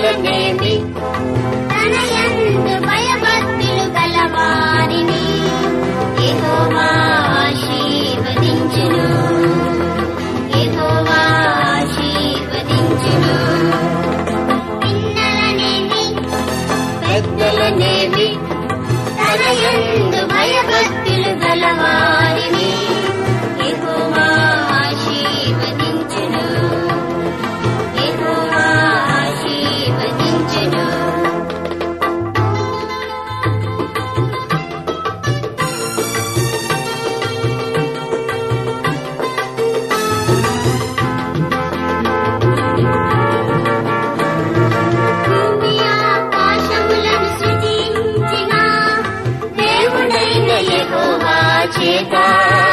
పెద్దలనేమి తనయందు భయభక్తులు గలవారిని యెహోవా ఆశీర్వదించును యెహోవా ఆశీర్వదించును పిన్నలనేమి పెద్దలనేమి తనయందు భయభక్తులు గలవారిని యెహోవా ఆశీర్వదించును యెహోవా ఆశీర్వదించును భూమి ఆకాశములను సృజించిన దేవుడైన యెహోవా చేత